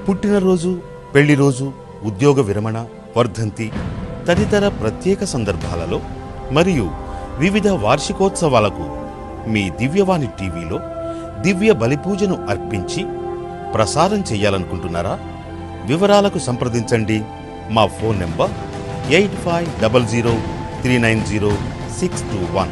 పుట్టినరోజు పెళ్లి రోజు ఉద్యోగ విరమణ వర్ధంతి తదితర ప్రత్యేక సందర్భాలలో మరియు వివిధ వార్షికోత్సవాలకు మీ దివ్యవాణి టీవీలో దివ్య బలిపూజను అర్పించి ప్రసారం చేయాలనుకుంటున్నారా వివరాలకు సంప్రదించండి మా phone number eight five double zero three nine zero six two one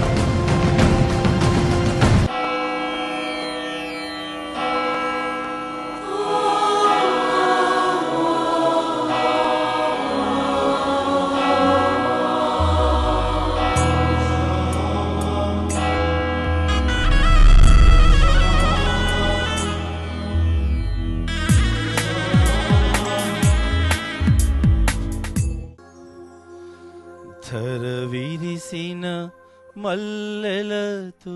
ధర విరిసిన మల్లెలతో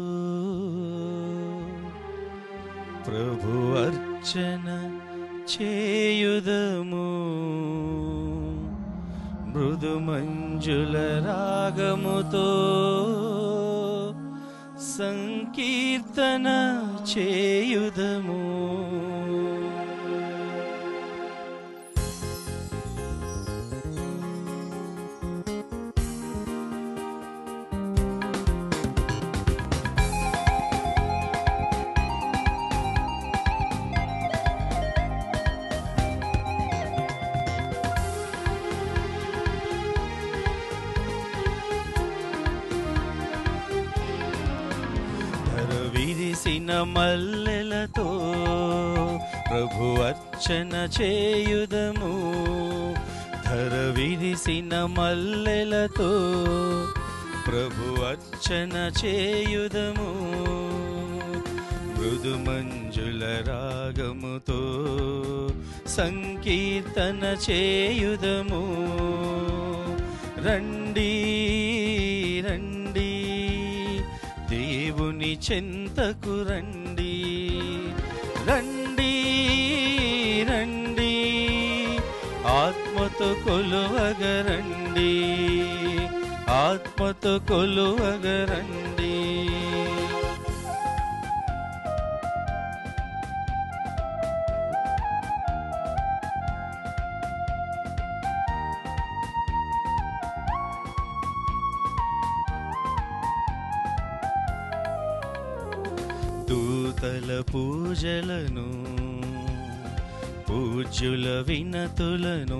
ప్రభు అర్చన చేయుదము మృదు మంజుల రాగముతో సంకీర్తన చేయుదము ధర విరిసిన మల్లెలతో ప్రభు అర్చన చేయుదము ధర విరిసిన మల్లెలతో ప్రభు అర్చన చేయుదము మృదు మంజుల రాగముతో సంకీర్తన చేయుదము రండి రండి దేవుని చెంతకు రండి రండి రండి ఆత్మతో కొలువగరండి ఆత్మతో కొలువగరండి దూతల పూజలను పూజ్యుల వినతులను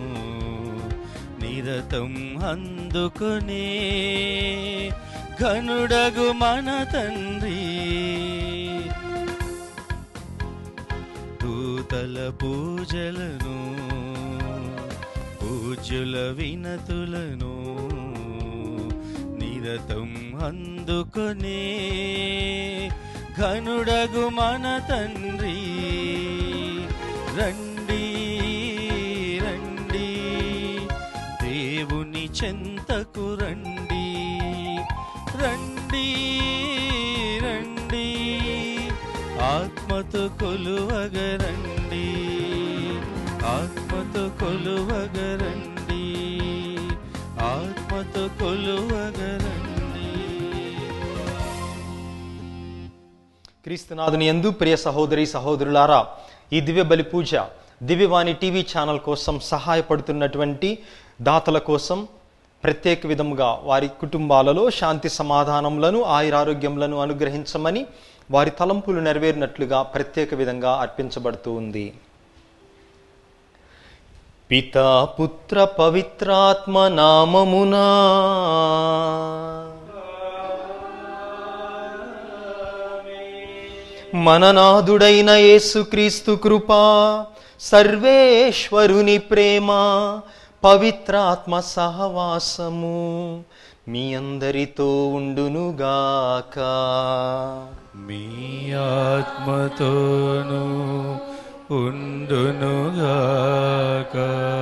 నిరతం అందుకునే ఘనుడగు మన తండ్రి దూతల పూజలను పూజ్యుల వినతులను నిరతం అందుకునే ఘనుడగు మన తండ్రి రండి రండి దేవుని చెంతకు రండి రండి రండి ఆత్మతో కొలువగరండి ఆత్మతో కొలువగరండి ఆత్మతో కొలువగరండి క్రీస్తునాథుని ఎందు ప్రియ సహోదరి సహోదరులారా ఈ దివ్య బలి పూజ దివ్యవాణి టీవీ ఛానల్ కోసం సహాయపడుతున్నటువంటి దాతల కోసం ప్రత్యేక విధముగా వారి కుటుంబాలలో శాంతి సమాధానములను ఆయురారోగ్యములను అనుగ్రహించమని వారి తలంపులు నెరవేరినట్లుగా ప్రత్యేక విధంగా అర్పించబడుతూ ఉంది పితా పుత్ర పవిత్రాత్మ నామమునా మననాథుడైన యేసుక్రీస్తు కృపా సర్వేశ్వరుని ప్రేమ పవిత్రాత్మ సహవాసము మీ అందరితో ఉండునుగాక మీ ఆత్మతోను ఉండునుగాక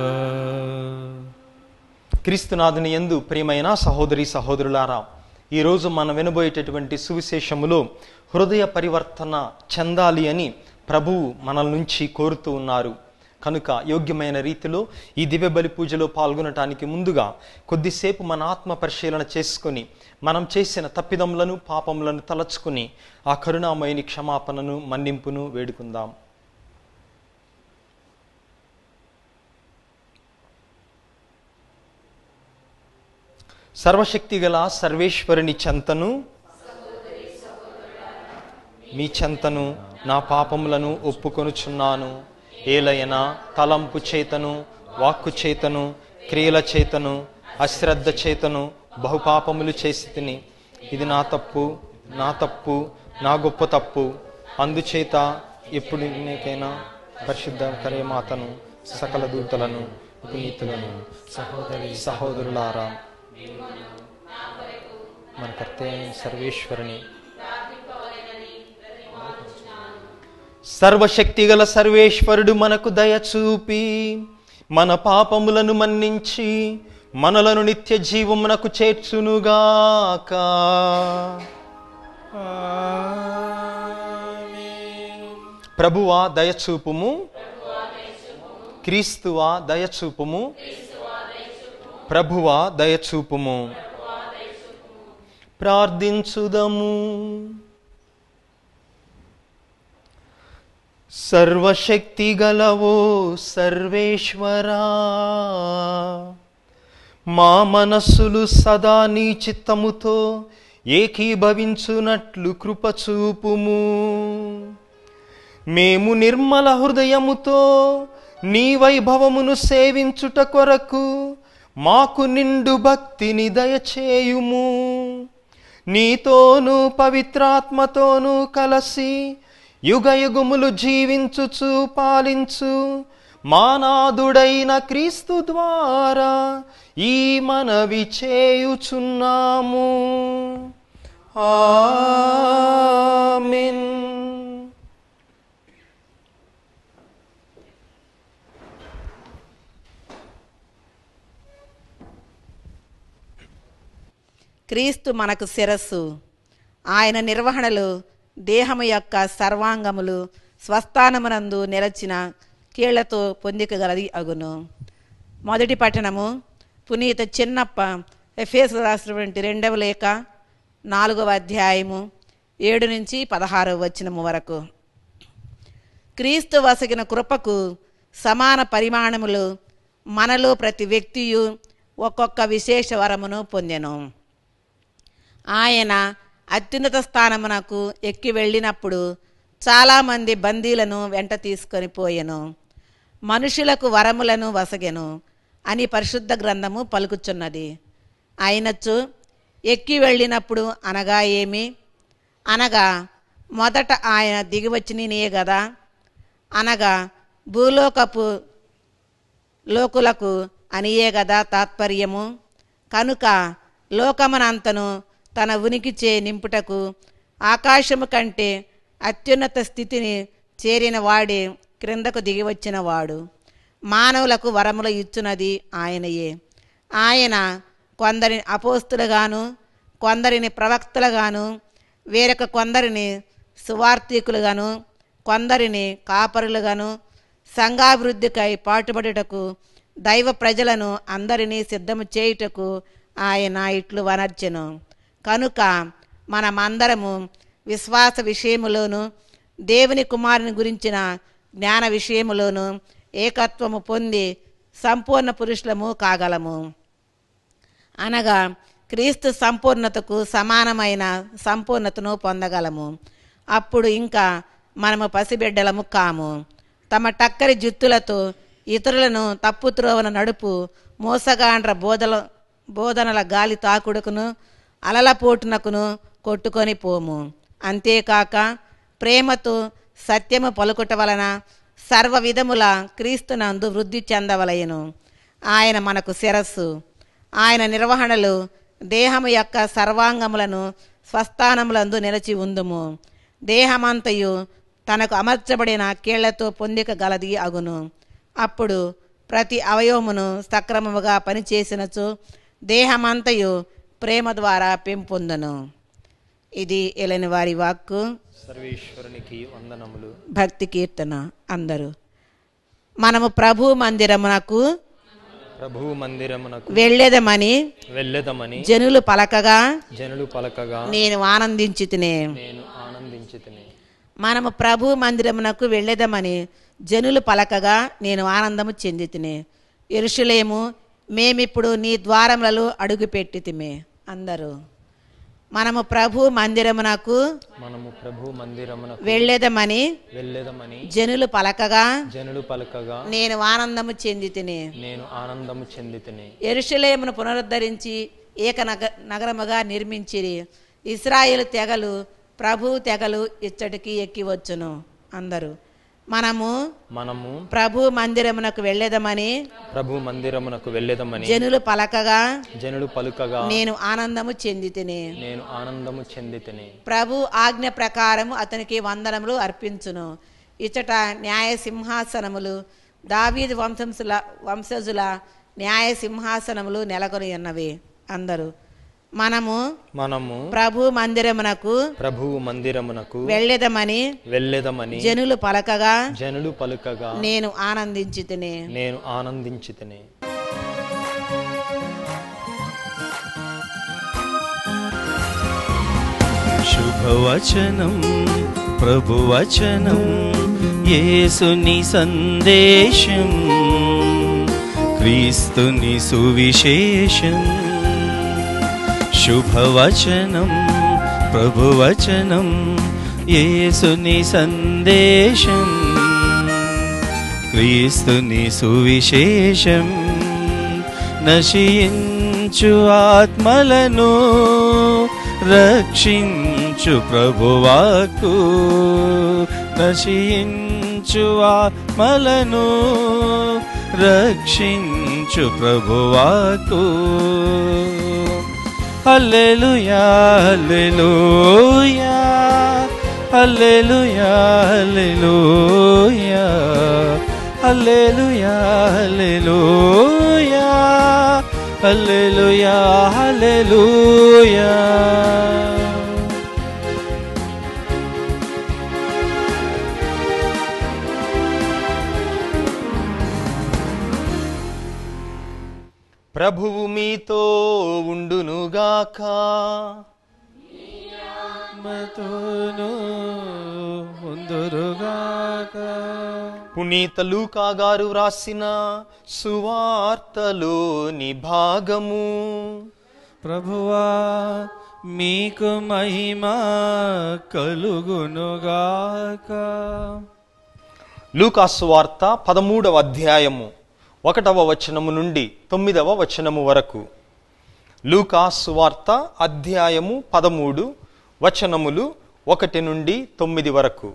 క్రీస్తునాథుని ఎందు ప్రియమైన సహోదరి సహోదరులారా ఈరోజు మనం వినబోయేటటువంటి సువిశేషములో హృదయ పరివర్తన చెందాలి అని ప్రభువు మనల నుంచి కోరుతూ ఉన్నారు కనుక యోగ్యమైన రీతిలో ఈ దివ్య బలి పూజలో పాల్గొనటానికి ముందుగా కొద్దిసేపు మన ఆత్మ పరిశీలన చేసుకొని మనం చేసిన తప్పిదములను పాపములను తలచుకుని ఆ కరుణామయుని క్షమాపణను మన్నింపును వేడుకుందాం సర్వశక్తి గల సర్వేశ్వరుని చెంతను మీ చెంతను నా పాపములను ఒప్పుకొనుచున్నాను ఏలయన తలంపు చేతను వాక్కు చేతను క్రియల చేతను అశ్రద్ధ చేతను బహుపాపములు చేసి తిని ఇది నా తప్పు నా తప్పు నా గొప్ప తప్పు అందుచేత ఎప్పుడు నీకైనా పరిశుద్ధ కరేమాతను సకల దూతలను పునీతులను సహోదరి సహోదరులారా మన కర్తే సర్వేశ్వరుని సర్వశక్తిగల సర్వేశ్వరుడు మనకు దయ చూపి మన పాపములను మన్నించి మనలను నిత్య జీవమునకు చేర్చునుగాక ప్రభువా దయచూపుము క్రీస్తువా దయచూపుము ప్రభువా దయచూపుము ప్రార్థించుదము సర్వశక్తి గలవో సర్వేశ్వరా మా మనస్సులు సదా నీ చిత్తముతో ఏకీభవించునట్లు కృప చూపుము మేము నిర్మల హృదయముతో నీ వైభవమును సేవించుట కొరకు మాకు నిండు భక్తిని దయచేయుము నీతోనూ పవిత్రాత్మతోనూ కలసి యుగ యుగములు జీవించుచు పాలించు మానాదుడైన క్రీస్తు ద్వారా ఈ మనవి చేయుచున్నాము ఆమెన్ క్రీస్తు మనకు శిరస్సు ఆయన నిర్వహణలు దేహము యొక్క సర్వాంగములు స్వస్థానమునందు నిలచిన కీళ్లతో పొందికగలది అగును మొదటి పట్టణము పునీత చిన్నప్ప ఎఫేస్ రాసినటువంటి రెండవ లేఖ నాలుగవ అధ్యాయము ఏడు నుంచి పదహారవ వచనము వరకు క్రీస్తు వసగిన కృపకు సమాన పరిమాణములు మనలో ప్రతి వ్యక్తియు ఒక్కొక్క విశేష వరమును పొందెను ఆయన అత్యున్నత స్థానమునకు ఎక్కి వెళ్ళినప్పుడు చాలామంది బందీలను వెంట తీసుకొని పోయెను మనుషులకు వరములను వసగెను అని పరిశుద్ధ గ్రంథము పలుకుచున్నది అయినచ్చు ఎక్కి వెళ్ళినప్పుడు అనగా ఏమి అనగా మొదట ఆయన దిగివచ్చినయే కదా అనగా భూలోకపు లోకులకు అనియే కదా తాత్పర్యము కనుక లోకమనంతను తన ఉనికిచే నింపుటకు ఆకాశము కంటే అత్యున్నత స్థితిని చేరిన వాడే క్రిందకు దిగివచ్చిన వాడు మానవులకు వరములు ఇచ్చున్నది ఆయనయే ఆయన కొందరిని అపోస్తులుగాను కొందరిని ప్రవక్తలుగాను వేరొక కొందరిని సువార్థికులుగాను కొందరిని కాపరులుగాను సంఘాభివృద్ధికై పాటుపడుటకు దైవ ప్రజలను అందరినీ సిద్ధము చేయుటకు ఆయన ఇట్లు వనర్చెను కనుక మనమందరము విశ్వాస విషయములోను దేవుని కుమారుని గురించిన జ్ఞాన విషయములోను ఏకత్వము పొంది సంపూర్ణ పురుషులము కాగలము అనగా క్రీస్తు సంపూర్ణతకు సమానమైన సంపూర్ణతను పొందగలము అప్పుడు ఇంకా మనము పసిబిడ్డలము కాము తమ టక్కరి జుత్తులతో ఇతరులను తప్పుత్రోవన నడుపు మోసగాండ్ర బోధల బోధనల గాలి తాకుడుకును అలలపోటునకును కొట్టుకొని పోము అంతేకాక ప్రేమతో సత్యము పలుకుట వలన సర్వ విధముల క్రీస్తునందు వృద్ధి చెందవలయను ఆయన మనకు శిరస్సు ఆయన నిర్వహణలు దేహము యొక్క సర్వాంగములను స్వస్థానములందు నిలిచి ఉందుము దేహమంతయు తనకు అమర్చబడిన కీళ్లతో పొందిక గలది అగును అప్పుడు ప్రతి అవయవమును సక్రమముగా పనిచేసినచో దేహమంతయు ప్రేమ ద్వారా పెంపొందును ఇది ఎలని వారి వాక్కు సర్వేశ్వరునికి వందనములు భక్తి కీర్తన అందరూ మనము ప్రభు మందిరమునకు ప్రభువు మందిరమునకు వెళ్ళేదమని వెళ్ళెదమని జనులు పలకగా జనులు పలకగా నేను ఆనందించి నేను ఆనందించితిని మనము ప్రభు మందిరమునకు వెళ్ళేదమని జనులు పలకగా నేను ఆనందము చెంది తిని ఎరుషులేము మేమిప్పుడు నీ ద్వారములలో అడుగుపెట్టితిమే అందరూ మనము ప్రభు మందిరమునకు మనము ప్రభు మందిరమునకు వెళ్ళేదమని వెళ్ళేదమని జనులు పలకగా జనులు పలకగా నేను ఆనందము చెంది తిని నేను ఆనందము చెందితిని ఎరుషలేమును పునరుద్ధరించి ఏక నగ నగరముగా నిర్మించిరి ఇస్రాయేల్ తెగలు ప్రభు తెగలు ఇచ్చటికి ఎక్కి వచ్చును అందరూ మనము మనము ప్రభు మందిరమునకు వెళ్ళేదమని ప్రభు మందిరమునకు వెళ్ళేదమని జనులు పలకగా జనులు పలుకగా నేను ఆనందము చెంది తిని నేను ఆనందము చెందితిని ప్రభు ఆజ్ఞ ప్రకారము అతనికి వందనములు అర్పించును ఇచ్చట న్యాయ సింహాసనములు దావీదు వంశంసుల వంశజుల న్యాయ సింహాసనములు నెలకొని ఉన్నవి అందరూ మనము మనము ప్రభు మందిరమునకు ప్రభువు మందిరమునకు వెళ్ళేదమని వెళ్ళేదమని జనులు పలకగా జనులు పలుకగా నేను ఆనందించి తిని నేను ఆనందించితిని శుభవచనం ప్రభువచనం యేసుని సందేశం క్రీస్తుని సువిశేషం శుభవచనం ప్రభువచనం యేసుని సందేశం క్రీస్తుని సువిశేషం నశించు ఆత్మలను రక్షించు ప్రభువాకు నశించు ఆత్మలను రక్షించు ప్రభువాకు హల్లెలూయా హల్లెలూయా హల్లెలూయా హల్లెలూయా హల్లెలూయా హల్లెలూయా హల్లెలూయా హల్లెలూయా ప్రభువు మీతో ఉండునుగాక మతోను ముందురుగాక పునీత లూకా గారు వ్రాసిన సువార్తలోని భాగము ప్రభువా మీకు మహిమ కలుగునుగాక లూకా సువార్త పదమూడవ అధ్యాయము ఒకటవ వచనము నుండి తొమ్మిదవ వచనము వరకు లూకా సువార్త అధ్యాయము పదమూడు వచనములు ఒకటి నుండి తొమ్మిది వరకు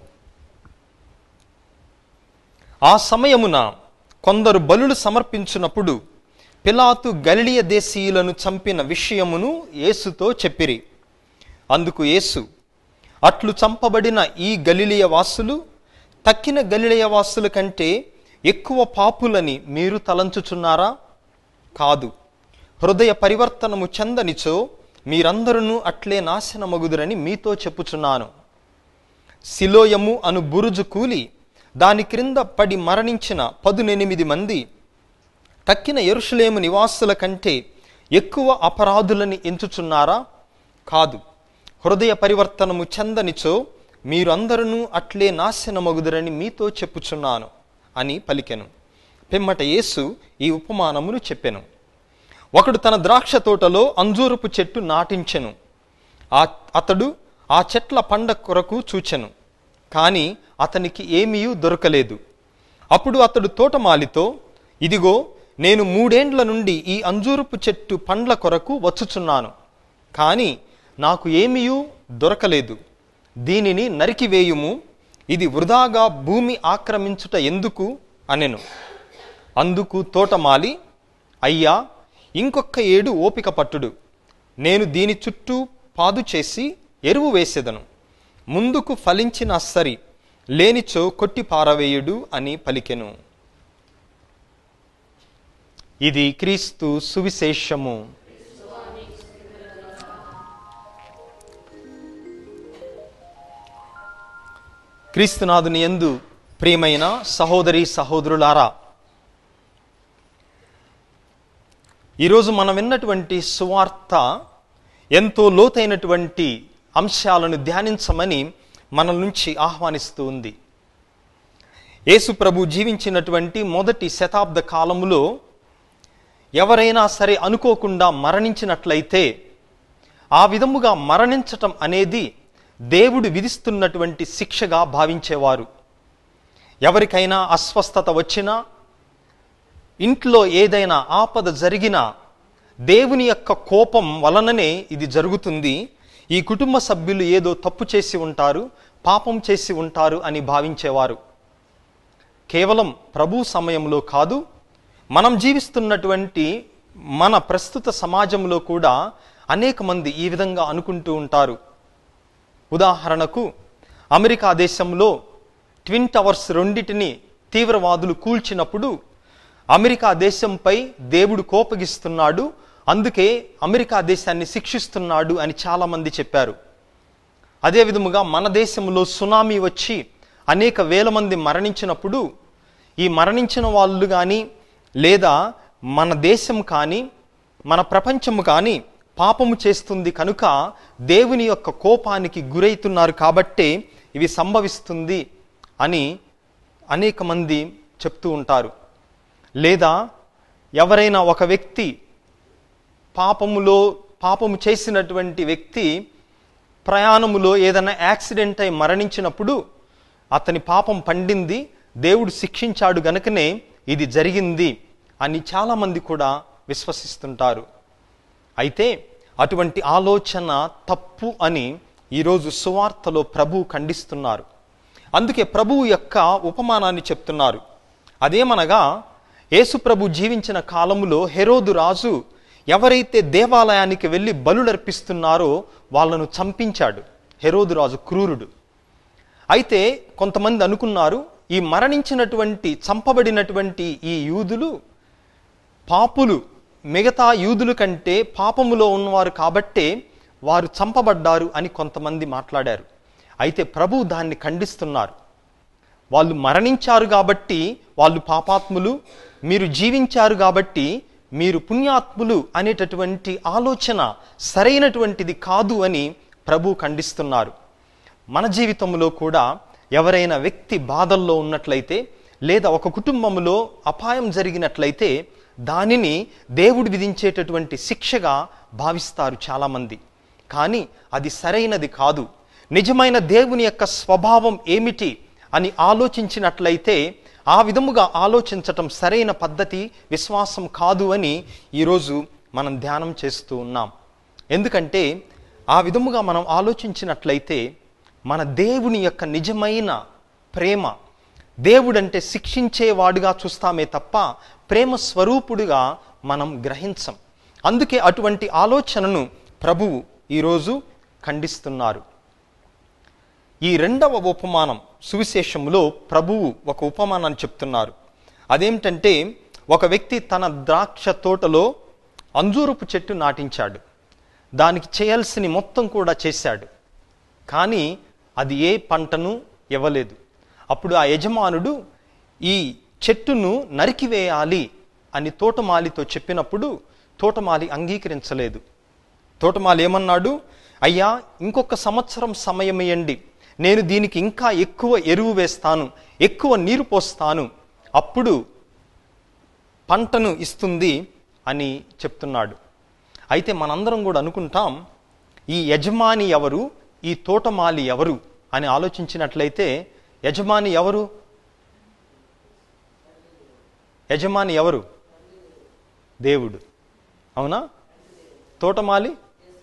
ఆ సమయమున కొందరు బలులు సమర్పించినప్పుడు పిలాతు గలిలియ దేశీయులను చంపిన విషయమును యేసుతో చెప్పిరి అందుకు యేసు అట్లు చంపబడిన ఈ గలిలియ వాసులు తక్కిన గలిలయ వాసుల కంటే ఎక్కువ పాపులని మీరు తలంచుచున్నారా కాదు హృదయ పరివర్తనము చెందనిచో మీరందరూ అట్లే నాశనమగుదురని మీతో చెప్పుచున్నాను సిలోయము అను బురుజు కూలి దాని క్రింద పడి మరణించిన పదునెనిమిది మంది తక్కిన ఎరుషలేము నివాసుల కంటే ఎక్కువ అపరాధులని ఎంచుచున్నారా కాదు హృదయ పరివర్తనము చెందనిచో మీరందరూ అట్లే నాశనమగుదురని మీతో చెప్పుచున్నాను అని పలికెను పిమ్మట యేసు ఈ ఉపమానమును చెప్పెను ఒకడు తన ద్రాక్ష తోటలో అంజూరపు చెట్టు నాటించెను ఆ అతడు ఆ చెట్ల పండ కొరకు చూచెను కానీ అతనికి ఏమీ దొరకలేదు అప్పుడు అతడు తోటమాలితో ఇదిగో నేను మూడేండ్ల నుండి ఈ అంజూరపు చెట్టు పండ్ల కొరకు వచ్చుచున్నాను కానీ నాకు ఏమీ దొరకలేదు దీనిని నరికివేయుము ఇది వృధాగా భూమి ఆక్రమించుట ఎందుకు అనెను అందుకు తోటమాలి అయ్యా ఇంకొక ఏడు ఓపిక పట్టుడు నేను దీని చుట్టూ పాదు చేసి ఎరువు వేసేదను ముందుకు ఫలించిన సరి లేనిచో కొట్టి పారవేయుడు అని పలికెను ఇది క్రీస్తు సువిశేషము క్రీస్తునాథుని యందు ప్రియమైన సహోదరి సహోదరులారా ఈరోజు మనం విన్నటువంటి సువార్త ఎంతో లోతైనటువంటి అంశాలను ధ్యానించమని మన నుంచి ఆహ్వానిస్తూ ఉంది యేసు ప్రభు జీవించినటువంటి మొదటి శతాబ్ద కాలములో ఎవరైనా సరే అనుకోకుండా మరణించినట్లయితే ఆ విధముగా మరణించటం అనేది దేవుడు విధిస్తున్నటువంటి శిక్షగా భావించేవారు ఎవరికైనా అస్వస్థత వచ్చినా ఇంట్లో ఏదైనా ఆపద జరిగినా దేవుని యొక్క కోపం వలననే ఇది జరుగుతుంది ఈ కుటుంబ సభ్యులు ఏదో తప్పు చేసి ఉంటారు పాపం చేసి ఉంటారు అని భావించేవారు కేవలం ప్రభు సమయంలో కాదు మనం జీవిస్తున్నటువంటి మన ప్రస్తుత సమాజంలో కూడా అనేక మంది ఈ విధంగా అనుకుంటూ ఉంటారు ఉదాహరణకు అమెరికా దేశంలో ట్విన్ టవర్స్ రెండిటిని తీవ్రవాదులు కూల్చినప్పుడు అమెరికా దేశంపై దేవుడు కోపగిస్తున్నాడు అందుకే అమెరికా దేశాన్ని శిక్షిస్తున్నాడు అని చాలామంది చెప్పారు అదే విధముగా మన దేశంలో సునామీ వచ్చి అనేక వేల మంది మరణించినప్పుడు ఈ మరణించిన వాళ్ళు కానీ లేదా మన దేశం కానీ మన ప్రపంచము కానీ పాపము చేస్తుంది కనుక దేవుని యొక్క కోపానికి గురైతున్నారు కాబట్టే ఇవి సంభవిస్తుంది అని అనేక మంది చెప్తూ ఉంటారు లేదా ఎవరైనా ఒక వ్యక్తి పాపములో పాపము చేసినటువంటి వ్యక్తి ప్రయాణములో ఏదైనా యాక్సిడెంట్ అయి మరణించినప్పుడు అతని పాపం పండింది దేవుడు శిక్షించాడు గనుకనే ఇది జరిగింది అని చాలామంది కూడా విశ్వసిస్తుంటారు అయితే అటువంటి ఆలోచన తప్పు అని ఈరోజు సువార్తలో ప్రభు ఖండిస్తున్నారు అందుకే ప్రభువు యొక్క ఉపమానాన్ని చెప్తున్నారు అదేమనగా యేసు ప్రభు జీవించిన కాలములో హెరోదు రాజు ఎవరైతే దేవాలయానికి వెళ్ళి బలులర్పిస్తున్నారో వాళ్ళను చంపించాడు హెరోదు రాజు క్రూరుడు అయితే కొంతమంది అనుకున్నారు ఈ మరణించినటువంటి చంపబడినటువంటి ఈ యూదులు పాపులు మిగతా యూదుల కంటే పాపములో ఉన్నవారు కాబట్టే వారు చంపబడ్డారు అని కొంతమంది మాట్లాడారు అయితే ప్రభు దాన్ని ఖండిస్తున్నారు వాళ్ళు మరణించారు కాబట్టి వాళ్ళు పాపాత్ములు మీరు జీవించారు కాబట్టి మీరు పుణ్యాత్ములు అనేటటువంటి ఆలోచన సరైనటువంటిది కాదు అని ప్రభు ఖండిస్తున్నారు మన జీవితంలో కూడా ఎవరైనా వ్యక్తి బాధల్లో ఉన్నట్లయితే లేదా ఒక కుటుంబంలో అపాయం జరిగినట్లయితే దానిని దేవుడు విధించేటటువంటి శిక్షగా భావిస్తారు చాలామంది కానీ అది సరైనది కాదు నిజమైన దేవుని యొక్క స్వభావం ఏమిటి అని ఆలోచించినట్లయితే ఆ విధముగా ఆలోచించటం సరైన పద్ధతి విశ్వాసం కాదు అని ఈరోజు మనం ధ్యానం చేస్తూ ఉన్నాం ఎందుకంటే ఆ విధముగా మనం ఆలోచించినట్లయితే మన దేవుని యొక్క నిజమైన ప్రేమ దేవుడంటే శిక్షించేవాడుగా చూస్తామే తప్ప ప్రేమ స్వరూపుడుగా మనం గ్రహించం అందుకే అటువంటి ఆలోచనను ప్రభువు ఈరోజు ఖండిస్తున్నారు ఈ రెండవ ఉపమానం సువిశేషంలో ప్రభువు ఒక ఉపమానాన్ని చెప్తున్నారు అదేమిటంటే ఒక వ్యక్తి తన ద్రాక్ష తోటలో అంజూరపు చెట్టు నాటించాడు దానికి చేయాల్సిన మొత్తం కూడా చేశాడు కానీ అది ఏ పంటను ఇవ్వలేదు అప్పుడు ఆ యజమానుడు ఈ చెట్టును నరికివేయాలి అని తోటమాలితో చెప్పినప్పుడు తోటమాలి అంగీకరించలేదు తోటమాలి ఏమన్నాడు అయ్యా ఇంకొక సంవత్సరం సమయం ఇవ్వండి నేను దీనికి ఇంకా ఎక్కువ ఎరువు వేస్తాను ఎక్కువ నీరు పోస్తాను అప్పుడు పంటను ఇస్తుంది అని చెప్తున్నాడు అయితే మనందరం కూడా అనుకుంటాం ఈ యజమాని ఎవరు ఈ తోటమాలి ఎవరు అని ఆలోచించినట్లయితే యజమాని ఎవరు యజమాని ఎవరు దేవుడు అవునా తోటమాలి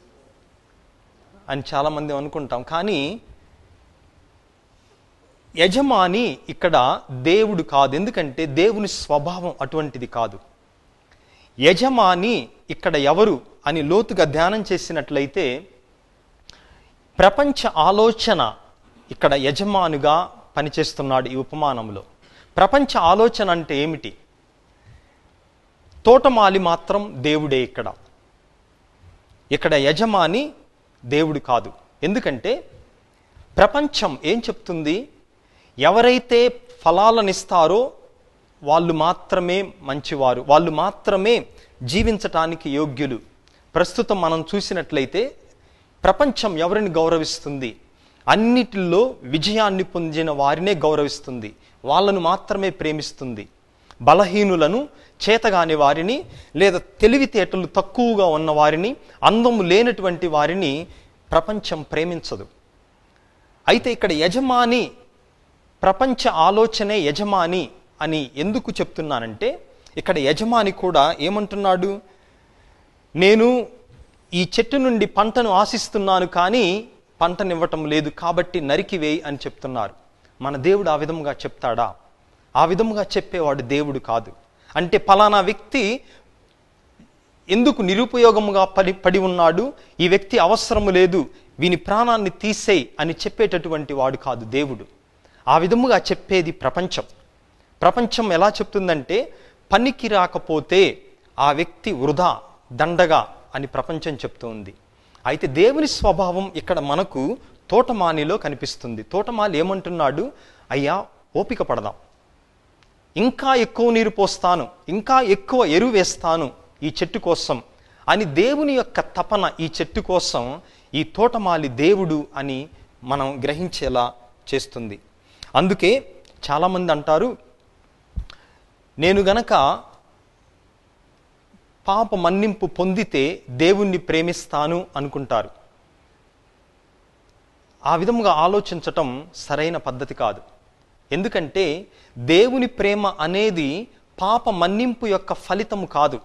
అని చాలామంది అనుకుంటాం కానీ యజమాని ఇక్కడ దేవుడు కాదు ఎందుకంటే దేవుని స్వభావం అటువంటిది కాదు యజమాని ఇక్కడ ఎవరు అని లోతుగా ధ్యానం చేసినట్లయితే ప్రపంచ ఆలోచన ఇక్కడ యజమానుగా పనిచేస్తున్నాడు ఈ ఉపమానంలో ప్రపంచ ఆలోచన అంటే ఏమిటి తోటమాలి మాత్రం దేవుడే ఇక్కడ ఇక్కడ యజమాని దేవుడు కాదు ఎందుకంటే ప్రపంచం ఏం చెప్తుంది ఎవరైతే ఫలాలనిస్తారో వాళ్ళు మాత్రమే మంచివారు వాళ్ళు మాత్రమే జీవించటానికి యోగ్యులు ప్రస్తుతం మనం చూసినట్లయితే ప్రపంచం ఎవరిని గౌరవిస్తుంది అన్నిటిలో విజయాన్ని పొందిన వారినే గౌరవిస్తుంది వాళ్ళను మాత్రమే ప్రేమిస్తుంది బలహీనులను చేతగాని వారిని లేదా తెలివితేటలు తక్కువగా ఉన్న వారిని అందము లేనటువంటి వారిని ప్రపంచం ప్రేమించదు అయితే ఇక్కడ యజమాని ప్రపంచ ఆలోచనే యజమాని అని ఎందుకు చెప్తున్నానంటే ఇక్కడ యజమాని కూడా ఏమంటున్నాడు నేను ఈ చెట్టు నుండి పంటను ఆశిస్తున్నాను కానీ పంటనివ్వటం లేదు కాబట్టి నరికివేయి అని చెప్తున్నారు మన దేవుడు ఆ విధముగా చెప్తాడా ఆ విధముగా చెప్పేవాడు దేవుడు కాదు అంటే పలానా వ్యక్తి ఎందుకు నిరుపయోగముగా పడి పడి ఉన్నాడు ఈ వ్యక్తి అవసరము లేదు వీని ప్రాణాన్ని తీసేయి అని చెప్పేటటువంటి వాడు కాదు దేవుడు ఆ విధముగా చెప్పేది ప్రపంచం ప్రపంచం ఎలా చెప్తుందంటే పనికి రాకపోతే ఆ వ్యక్తి వృధా దండగా అని ప్రపంచం చెప్తుంది అయితే దేవుని స్వభావం ఇక్కడ మనకు తోటమానిలో కనిపిస్తుంది తోటమాలి ఏమంటున్నాడు అయ్యా ఓపిక పడదాం ఇంకా ఎక్కువ నీరు పోస్తాను ఇంకా ఎక్కువ ఎరువు వేస్తాను ఈ చెట్టు కోసం అని దేవుని యొక్క తపన ఈ చెట్టు కోసం ఈ తోటమాలి దేవుడు అని మనం గ్రహించేలా చేస్తుంది అందుకే చాలామంది అంటారు నేను గనక పాప మన్నింపు పొందితే దేవుణ్ణి ప్రేమిస్తాను అనుకుంటారు ఆ విధముగా ఆలోచించటం సరైన పద్ధతి కాదు ఎందుకంటే దేవుని ప్రేమ అనేది పాప మన్నింపు యొక్క ఫలితము కాదు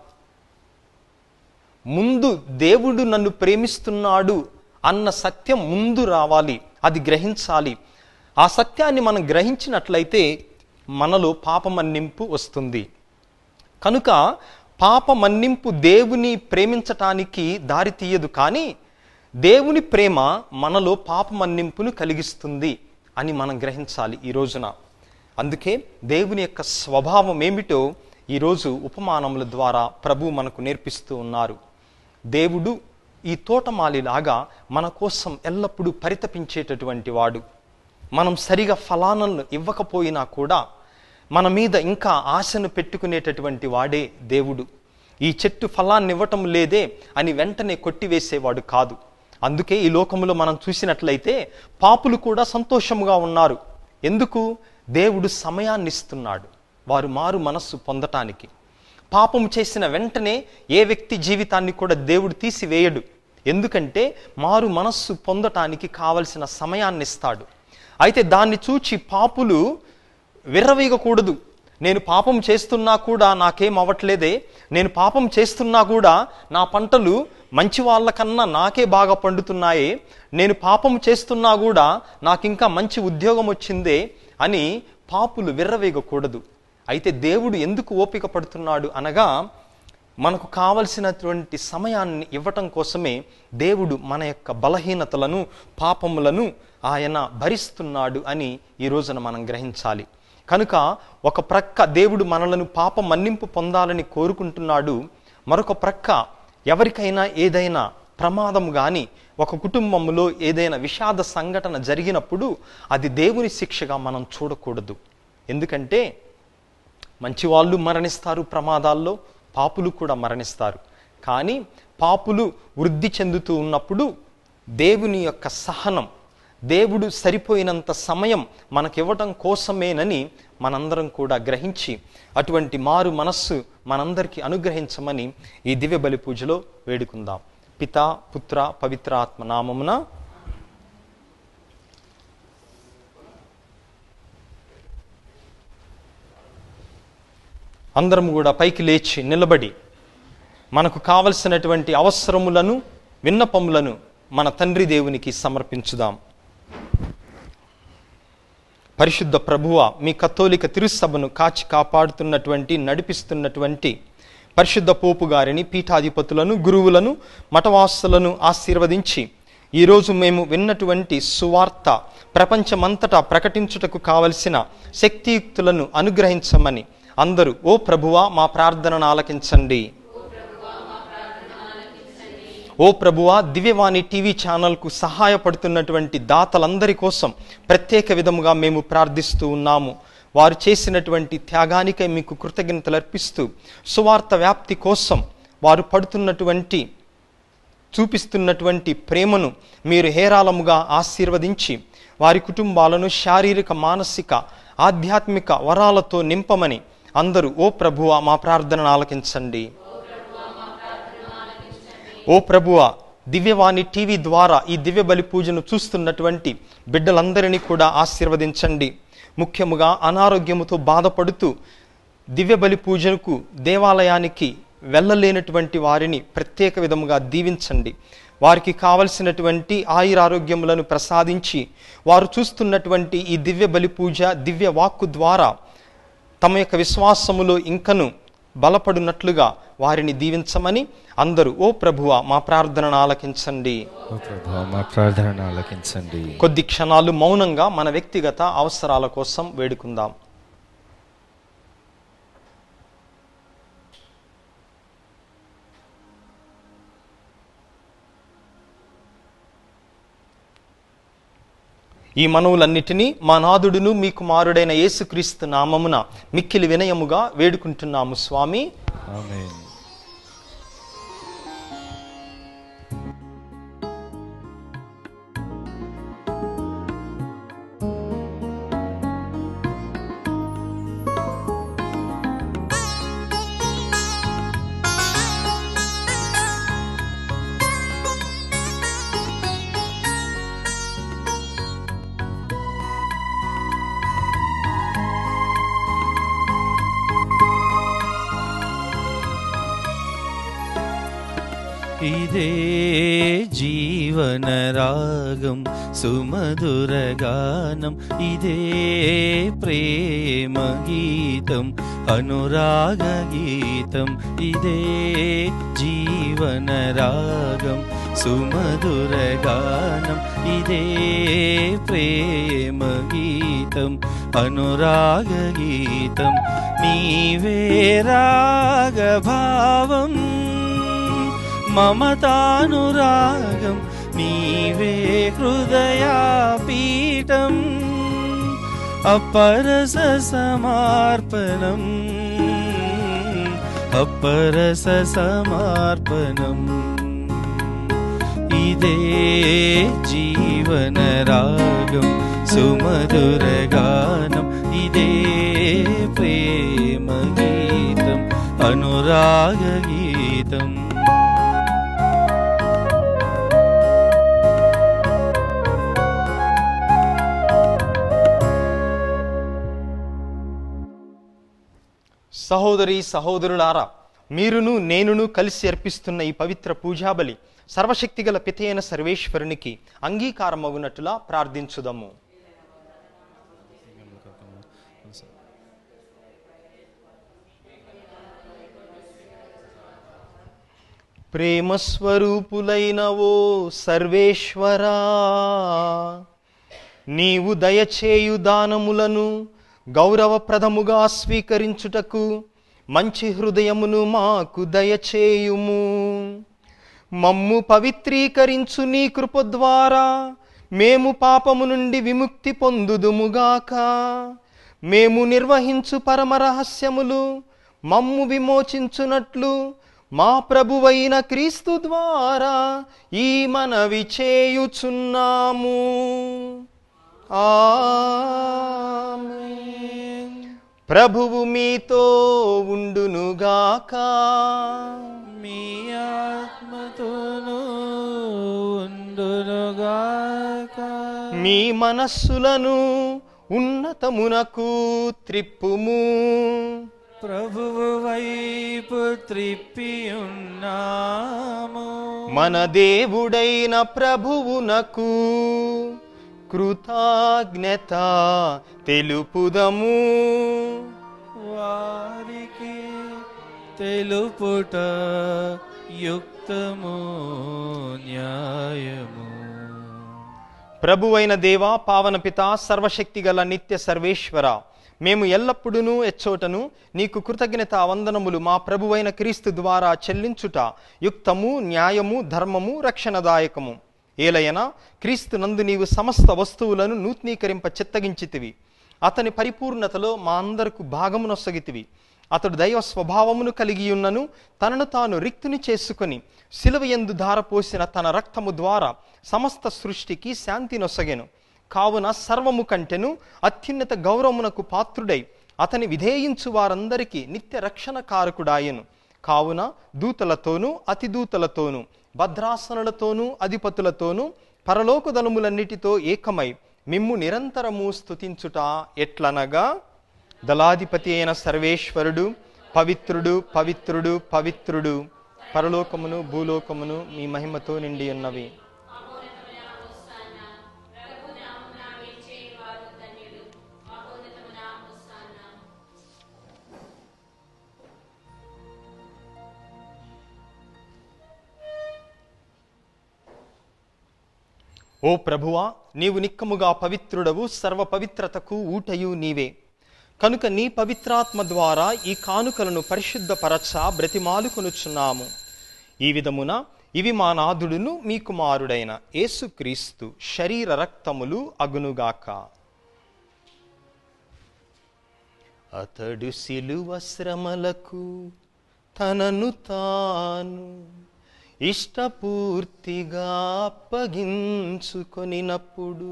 ముందు దేవుడు నన్ను ప్రేమిస్తున్నాడు అన్న సత్యం ముందు రావాలి అది గ్రహించాలి ఆ సత్యాన్ని మనం గ్రహించినట్లయితే మనలో పాప మన్నింపు వస్తుంది కనుక పాప మన్నింపు దేవుని ప్రేమించటానికి దారి తీయదు కానీ దేవుని ప్రేమ మనలో పాప మన్నింపును కలిగిస్తుంది అని మనం గ్రహించాలి ఈ రోజున అందుకే దేవుని యొక్క స్వభావం ఏమిటో ఈరోజు ఉపమానముల ద్వారా ప్రభు మనకు నేర్పిస్తూ ఉన్నారు దేవుడు ఈ తోటమాలిలాగా మన కోసం ఎల్లప్పుడూ పరితపించేటటువంటి వాడు మనం సరిగా ఫలాలను ఇవ్వకపోయినా కూడా మన మీద ఇంకా ఆశను పెట్టుకునేటటువంటి వాడే దేవుడు ఈ చెట్టు ఫలాన్ని ఇవ్వటం లేదే అని వెంటనే కొట్టివేసేవాడు కాదు అందుకే ఈ లోకములో మనం చూసినట్లయితే పాపులు కూడా సంతోషముగా ఉన్నారు ఎందుకు దేవుడు సమయాన్ని ఇస్తున్నాడు వారు మారు మనస్సు పొందటానికి పాపం చేసిన వెంటనే ఏ వ్యక్తి జీవితాన్ని కూడా దేవుడు తీసివేయడు ఎందుకంటే మారు మనస్సు పొందటానికి కావలసిన సమయాన్ని ఇస్తాడు అయితే దాన్ని చూచి పాపులు విర్రవీగకూడదు నేను పాపం చేస్తున్నా కూడా నాకేం అవ్వట్లేదే నేను పాపం చేస్తున్నా కూడా నా పంటలు మంచి వాళ్ళకన్నా నాకే బాగా పండుతున్నాయే నేను పాపం చేస్తున్నా కూడా నాకింకా మంచి ఉద్యోగం వచ్చిందే అని పాపులు విర్రవీగకూడదు అయితే దేవుడు ఎందుకు ఓపిక పడుతున్నాడు అనగా మనకు కావలసినటువంటి సమయాన్ని ఇవ్వటం కోసమే దేవుడు మన యొక్క బలహీనతలను పాపములను ఆయన భరిస్తున్నాడు అని ఈ రోజున మనం గ్రహించాలి కనుక ఒక ప్రక్క దేవుడు మనలను పాప మన్నింపు పొందాలని కోరుకుంటున్నాడు మరొక ప్రక్క ఎవరికైనా ఏదైనా ప్రమాదం కానీ ఒక కుటుంబంలో ఏదైనా విషాద సంఘటన జరిగినప్పుడు అది దేవుని శిక్షగా మనం చూడకూడదు ఎందుకంటే మంచి వాళ్ళు మరణిస్తారు ప్రమాదాల్లో పాపులు కూడా మరణిస్తారు కానీ పాపులు వృద్ధి చెందుతూ ఉన్నప్పుడు దేవుని యొక్క సహనం దేవుడు సరిపోయినంత సమయం మనకివ్వటం కోసమేనని మనందరం కూడా గ్రహించి అటువంటి మారు మనస్సు మనందరికీ అనుగ్రహించమని ఈ దివ్య బలి పూజలో వేడుకుందాం పిత పుత్ర పవిత్ర ఆత్మ నామమున అందరం కూడా పైకి లేచి నిలబడి మనకు కావలసినటువంటి అవసరములను విన్నపములను మన తండ్రి దేవునికి సమర్పించుదాం పరిశుద్ధ ప్రభువ మీ కథోలిక తిరుసభను కాచి కాపాడుతున్నటువంటి నడిపిస్తున్నటువంటి పరిశుద్ధ పోపు గారిని పీఠాధిపతులను గురువులను మఠవాసులను ఆశీర్వదించి ఈరోజు మేము విన్నటువంటి సువార్త ప్రపంచమంతటా ప్రకటించుటకు కావలసిన శక్తియుక్తులను అనుగ్రహించమని అందరూ ఓ ప్రభువా మా ప్రార్థనను ఆలకించండి ఓ ప్రభువా దివ్యవాణి టీవీ ఛానల్కు సహాయపడుతున్నటువంటి దాతలందరి కోసం ప్రత్యేక విధముగా మేము ప్రార్థిస్తూ ఉన్నాము వారు చేసినటువంటి త్యాగానికై మీకు కృతజ్ఞతలు అర్పిస్తూ సువార్త వ్యాప్తి కోసం వారు పడుతున్నటువంటి చూపిస్తున్నటువంటి ప్రేమను మీరు హేరాళముగా ఆశీర్వదించి వారి కుటుంబాలను శారీరక మానసిక ఆధ్యాత్మిక వరాలతో నింపమని అందరూ ఓ ప్రభువా మా ప్రార్థనను ఆలకించండి ఓ ప్రభువా దివ్యవాణి టీవీ ద్వారా ఈ దివ్య బలి పూజను చూస్తున్నటువంటి బిడ్డలందరినీ కూడా ఆశీర్వదించండి ముఖ్యముగా అనారోగ్యముతో బాధపడుతూ దివ్య బలి పూజకు దేవాలయానికి వెళ్ళలేనటువంటి వారిని ప్రత్యేక విధముగా దీవించండి వారికి కావలసినటువంటి ఆయురారోగ్యములను ప్రసాదించి వారు చూస్తున్నటువంటి ఈ దివ్య బలి పూజ దివ్య వాక్కు ద్వారా తమ యొక్క విశ్వాసములో ఇంకను బలపడినట్లుగా వారిని దీవించమని అందరూ ఓ ప్రభువ మా ప్రార్థనను ఆలకించండి ఓ ప్రభా మా ప్రార్థనను ఆలకించండి కొద్ది క్షణాలు మౌనంగా మన వ్యక్తిగత అవసరాల కోసం వేడుకుందాం ఈ మనవులన్నిటినీ మా నాదుడును మీ కుమారుడైన యేసుక్రీస్తు నామమున మిక్కిలి వినయముగా వేడుకుంటున్నాము స్వామి ఆమేన్ ఇదే జీవన రాగం సుమధుర గానం ఇదే ప్రేమ గీతం అనురాగ గీతం ఇదే జీవన రాగం సుమధుర గానం ఇదే ప్రేమ గీతం అనురాగ గీతం నీవే రాగ భావం మమతానురాగం నీవే హృదయాపీఠం అపరస సమార్పణం అపరస సమార్పణం ఇదే జీవన రాగం సుమధుర గానం ఇదే ప్రేమ గీతం అనురాగ గీతం సహోదరి సహోదరులారా మీరును నేనును కలిసి అర్పిస్తున్న ఈ పవిత్ర పూజాబలి సర్వశక్తిగల పితైన సర్వేశ్వరునికి అంగీకారమగునట్టులా ప్రార్థించుదము ప్రేమ స్వరూపులైన ఓ సర్వేశ్వరా నీవు దయచేయు దానములను గౌరవప్రదముగా స్వీకరించుటకు మంచి హృదయమును మాకు దయచేయుము మమ్ము పవిత్రీకరించు నీ కృప ద్వారా మేము పాపము నుండి విముక్తి పొందుదుముగాక మేము నిర్వహించు పరమ రహస్యములు మమ్ము విమోచించునట్లు మా ప్రభువైన క్రీస్తు ద్వారా ఈ మనవి చేయుచున్నాము ఆమేన్. ప్రభువు మీతో ఉండునుగాక మీ ఆత్మతోనూ ఉండునుగాక మీ మనస్సులను ఉన్నతమునకు త్రిప్పుము ప్రభువు వైపు త్రిప్పి ఉన్నాము మన దేవుడైన ప్రభువునకు కృతజ్ఞత తెలుపుదము వారికి తెలుపుట యుక్తము న్యాయము ప్రభువైన దేవా పావన పిత సర్వశక్తిగల నిత్య సర్వేశ్వర మేము ఎల్లప్పుడూ ఎచ్చోటను నీకు కృతజ్ఞత వందనములు మా ప్రభువైన క్రీస్తు ద్వారా చెల్లించుట యుక్తము న్యాయము ధర్మము రక్షణదాయకము ఏలయన క్రీస్తు నందు నీవు సమస్త వస్తువులను నూతనీకరింప చిత్తగించితివి అతని పరిపూర్ణతలో మా అందరకు భాగమునొసగితివి అతడు దైవ స్వభావమును కలిగి ఉన్నను తనను తాను రిక్తుని చేసుకొని శిలువ యందు ధారపోసిన తన రక్తము ద్వారా సమస్త సృష్టికి శాంతి నొసగెను కావున సర్వము కంటెను అత్యున్నత గౌరవమునకు పాత్రుడై అతని విధేయించు వారందరికీ నిత్య రక్షణ కారకుడాయను కావున దూతలతోనూ అతిదూతలతోనూ భద్రాసనులతోనూ అధిపతులతోనూ పరలోక దళములన్నిటితో ఏకమై మిమ్ము నిరంతరము స్తుతించుట ఎట్లనగా దళాధిపతి అయిన సర్వేశ్వరుడు పవిత్రుడు పవిత్రుడు పవిత్రుడు పరలోకమును భూలోకమును మీ మహిమతో నిండి ఉన్నవి ఓ ప్రభువా నీవు నిక్కముగా పవిత్రుడవు సర్వ పవిత్రతకు ఊటయు నీవే కనుక నీ పవిత్రాత్మ ద్వారా ఈ కానుకలను పరిశుద్ధపరచ బ్రతిమాలుకొనుచున్నాము ఈ విధమున ఇవి మా నాథుడును మీ కుమారుడైన యేసుక్రీస్తు శరీర రక్తములు అగునుగాక అతడు సిలువ శ్రమలకు తనను తాను ఇష్టపూర్తిగా అప్పగించుకొనినప్పుడు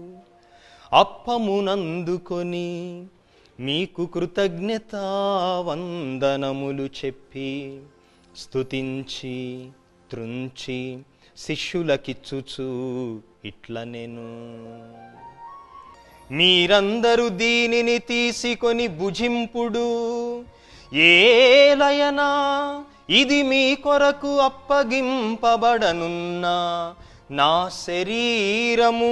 అప్పమునందుకొని మీకు కృతజ్ఞత వందనములు చెప్పి స్తుతించి త్రుంచి శిష్యులకిచ్చుచు ఇట్ల నేను మీరందరూ దీనిని తీసుకొని భుజింపుడు ఏలయనా ఇది మీ కొరకు అప్పగింపబడనున్న నా శరీరము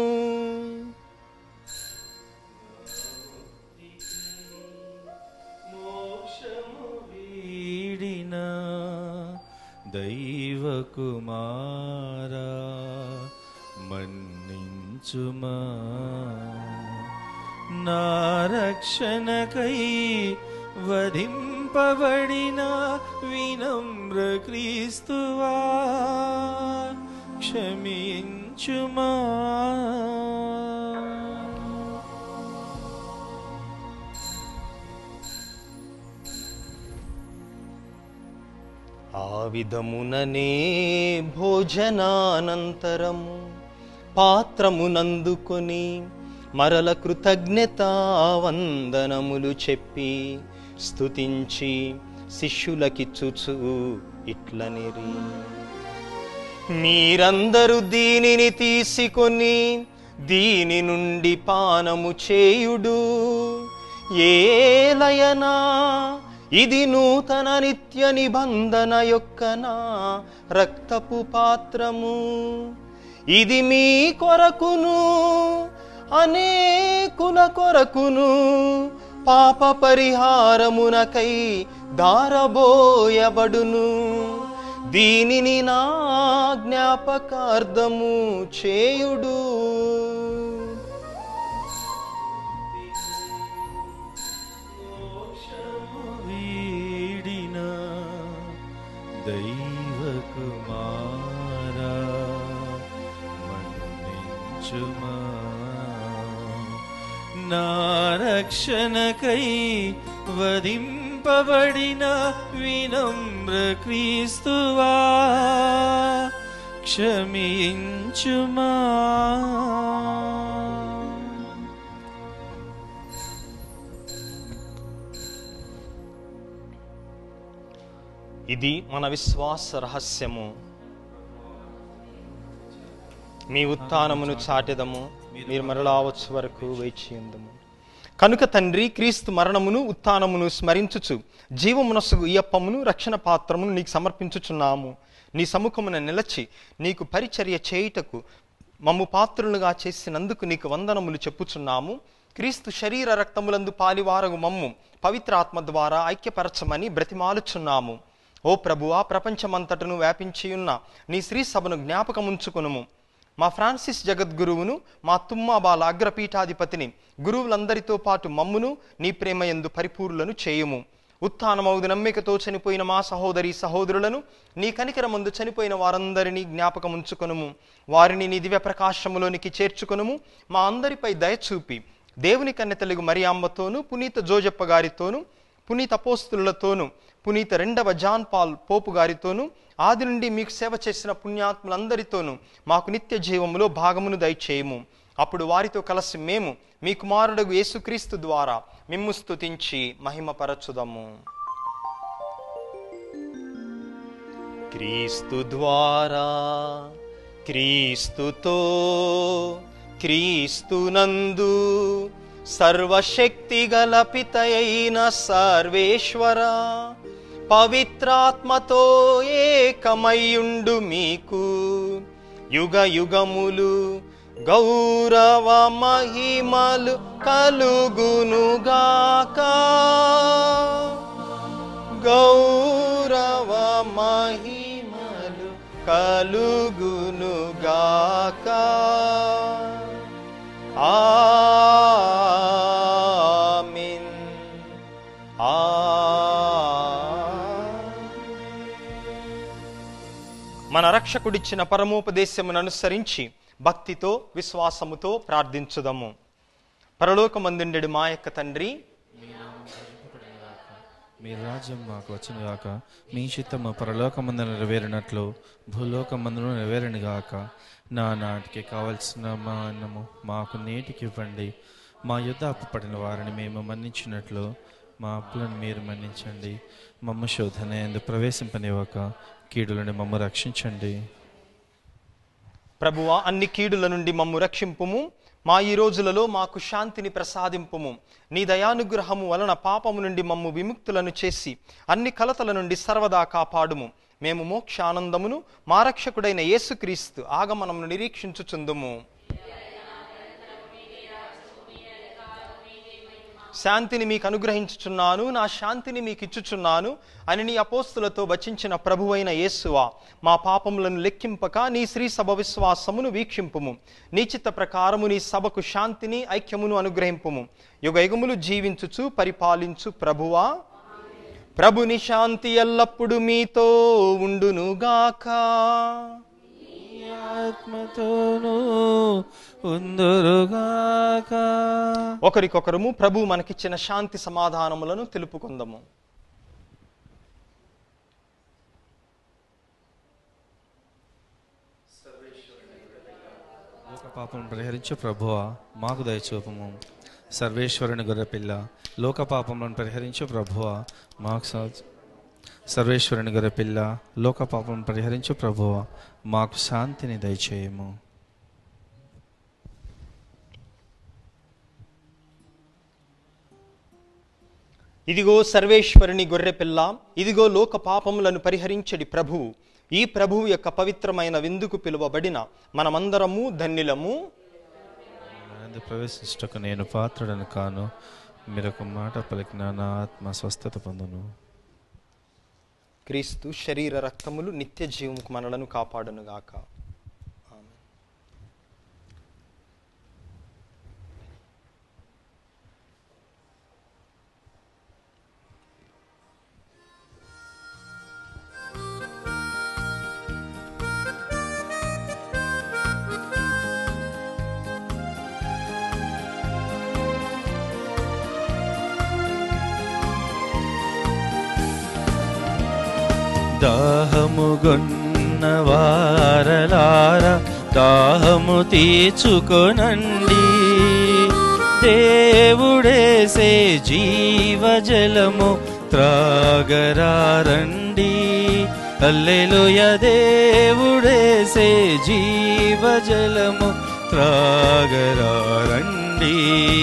మోక్షము వీడిన దైవ కుమారా మన్నించుమా నా రక్షణకై వధింపబడిన వినమ్ర క్రీస్తువా క్షమించుమా ఆ విధముననే భోజనానంతరము పాత్రమునందుకొని మరల కృతజ్ఞత వందనములు చెప్పి స్తుతించి శిష్యులకిచ్చుచు ఇట్లనిరి మీరందరూ దీనిని తీసుకొని దీని నుండి పానము చేయుడు ఏలయనా ఇది నూతన నిత్య నిబంధన యొక్క నా రక్తపు పాత్రము ఇది మీ కొరకును అనేకుల కొరకును పాప పరిహారమునకై దారబోయబడును దీనిని నా జ్ఞాపకార్థము చేయుడు వీడిన దైవ కుమారా మన్నించుమా నా రక్షణకై వధింపబడిన వినమ్ర క్రీస్తువా క్షమించుమా ఇది మన విశ్వాస రహస్యము మీ ఉత్థానమును చాటెదము మీరు మరలా వచ్చు వరకు వేచి ఉందము కనుక తండ్రి క్రీస్తు మరణమును ఉత్థానమును స్మరించుచు జీవమునసుగు ఈ అప్పమును రక్షణ పాత్రమును నీకు సమర్పించుచున్నాము నీ సముఖమున నిలచి నీకు పరిచర్య చేయుటకు మమ్ము పాత్రులుగా చేసినందుకు నీకు వందనములు చెప్పుచున్నాము క్రీస్తు శరీర రక్తములందు పాలివారగు మమ్ము పవిత్రాత్మ ద్వారా ఐక్యపరచమని బ్రతిమాలుచున్నాము ఓ ప్రభువా ప్రపంచమంతటను వ్యాపించియున్న నీ శ్రీ సభను జ్ఞాపకముంచుకునుము మా ఫ్రాన్సిస్ జగద్గురువును మా తుమ్మాబాల అగ్రపీఠాధిపతిని గురువులందరితో పాటు మమ్మును నీ ప్రేమయందు పరిపూర్లను చేయుము ఉత్థానమౌదు నమ్మికతో చనిపోయిన మా సహోదరి సహోదరులను నీ కనికరమందు చనిపోయిన వారందరినీ జ్ఞాపకముంచుకొనుము వారిని నీ దివ్య ప్రకాశములోనికి చేర్చుకొనుము మా అందరిపై దయచూపి దేవుని కన్నె తెలుగు మరియామ్మతోనూ పునీత జోజప్ప గారితోనూ పునీత అపోస్తులతోనూ పునీత రెండవ జాన్ పాల్ పోపు గారితోనూ ఆది నుండి మీకు సేవ చేసిన పుణ్యాత్ములందరితోనూ మాకు నిత్య జీవములో భాగమును దయచేయము అప్పుడు వారితో కలిసి మేము మీ కుమారుడు యేసుక్రీస్తు ద్వారా మిమ్ము స్తుతించి మహిమపరచుదము క్రీస్తు ద్వారా క్రీస్తుతో క్రీస్తునందు సర్వశక్తి గల పితయైన సర్వేశ్వర పవిత్రాత్మతో ఏకమయ్యుండు మీకు యుగ యుగములు గౌరవ మహిమలు కలుగునుగాక గౌరవ మహిమలు కలుగునుగాక ఆమీన్ మన రక్షకుడిచ్చిన పరమోపదేశమును అనుసరించి భక్తితో విశ్వాసముతో ప్రార్థించుదము పరలోకమందుండెడు మా యొక్క తండ్రి మీ రాజ్యం మాకు వచ్చును గాక మీ చిత్తము పరలోకమందు నెరవేరినట్లు భూలోకమందును నెరవేరను గాక నా నాటికి కావలసిన మా అన్నము మాకు నేటికి ఇవ్వండి మా యుద్ధ అప్పుపడిన వారిని మేము మన్నించినట్లు మా అప్పులను మీరు మన్నించండి మమ్మ శోధన ఎందు ప్రవేశింపనివ్వక కీడులని మమ్మ రక్షించండి ప్రభువా అన్ని కీడుల నుండి మమ్ము రక్షింపుము మా ఈ రోజులలో మాకు శాంతిని ప్రసాదింపుము నీ దయానుగ్రహము వలన పాపము నుండి మమ్ము విముక్తులను చేసి అన్ని కలతల నుండి సర్వదా కాపాడుము మేము మోక్ష ఆనందమును మా రక్షకుడైన యేసుక్రీస్తు ఆగమనమును నిరీక్షించుచుందుము శాంతిని మీకు అనుగ్రహించుచున్నాను నా శాంతిని మీకు ఇచ్చుచున్నాను అని నీ అపోస్తులతో వచించిన ప్రభువైన యేసువా మా పాపములను లెక్కింపక నీ శ్రీ సభ విశ్వాసమును వీక్షింపుము నీ చిత్త ప్రకారము నీ సభకు శాంతిని ఐక్యమును అనుగ్రహింపుము యుగ యుగములు జీవించుచు పరిపాలించు ప్రభువా ప్రభుని శాంతి ఎల్లప్పుడు మీతో ఉండునుగాక ఆత్మతోనూ ఉందురుగాక ఒకరికొకరము ప్రభు మనకిచ్చిన శాంతి సమాధానములను తెలుపుకుందాము లోక పాపం పరిహరించు ప్రభువా మాకు దయచూపము సర్వేశ్వరుని గొర్రెపిల్ల లోక పాపములను పరిహరించు ప్రభువా మాకు సా- సర్వేశ్వరుని గొర్రెపిల్ల లోక పాపం పరిహరించు ప్రభువా మాకు శాంతిని దయచేయము ఇదిగో సర్వేశ్వరుని గొర్రెపిల్ల ఇదిగో లోక పాపములను పరిహరించడి ప్రభువు ఈ ప్రభువు యొక్క పవిత్రమైన విందుకు పిలువబడిన మనమందరము ధన్యులము నాయందు ప్రవేశించుటకు నేను పాత్రుడను కాను మీరు ఒక మాట పలికిన నా ఆత్మ స్వస్థత పొందును క్రీస్తు శరీర రక్తములు నిత్య జీవముకు మనలను కాపాడునుగాక ఆమేన్. దాహముగొన్న వారలార దాహము తీర్చుకొనండి దేవుడేసే జీవజలము త్రాగరారండి అల్లెలుయ దేవుడేసే జీవజలము త్రాగరారండి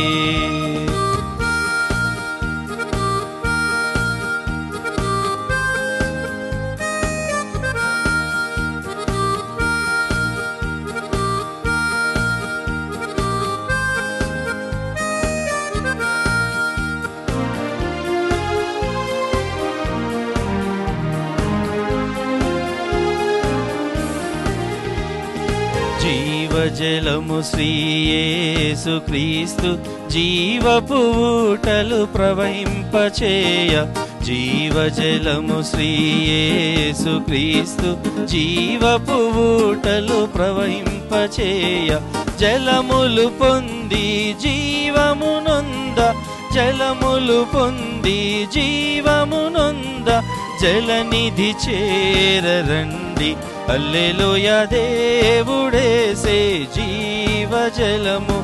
జీవజలము శ్రీయేసు క్రీస్తు జీవపు ఊటలు ప్రవహింపచేయ జీవజలము శ్రీయేసు క్రీస్తు జీవపు ఊటలు ప్రవహింపచేయ జలములు పొంది జీవమునొంద జలములు పొంది జీవమునొంద జలనిధి చేరరండి అల్లెలుయ దేవుడేసే జీవజలము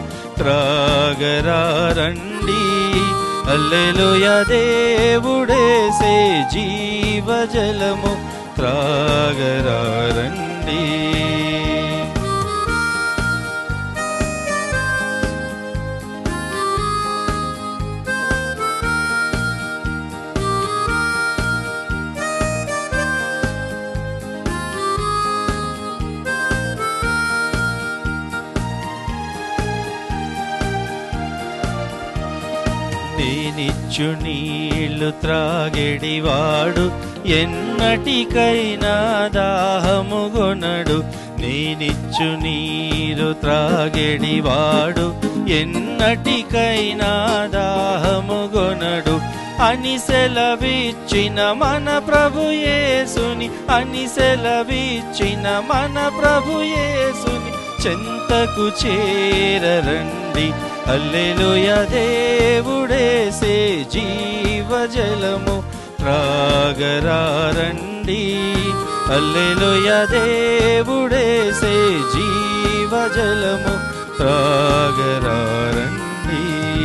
త్రాగరారండి అల్లెలుయ దేవుడేసే జీవజలము త్రాగరారండి నేనిచ్చు నీళ్లు త్రాగెడివాడు ఎన్నటికైనా దాహముగొనడు నేనిచ్చు నీరు త్రాగెడివాడు ఎన్నటికైనా దాహముగొనడు అని సెలవిచ్చిన మన ప్రభు యేసుని అని సెలవిచ్చిన మన ప్రభు యేసుని చెంతకు చేరరండి అల్లెలుయ దేవుడేసే జీవజలము త్రాగరారండి అల్లెలుయ దేవుడేసే జీవజలము త్రాగరారండి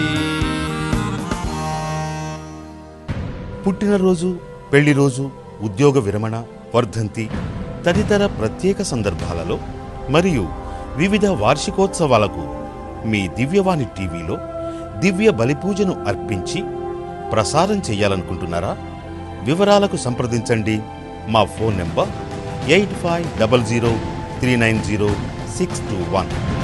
పుట్టినరోజు పెళ్లి రోజు ఉద్యోగ విరమణ వర్ధంతి తదితర ప్రత్యేక సందర్భాలలో మరియు వివిధ వార్షికోత్సవాలకు మీ దివ్యవాణి టీవీలో దివ్య బలిపూజను అర్పించి ప్రసారం చేయాలనుకుంటున్నారా వివరాలకు సంప్రదించండి మా phone number eight five double zero three nine zero six two one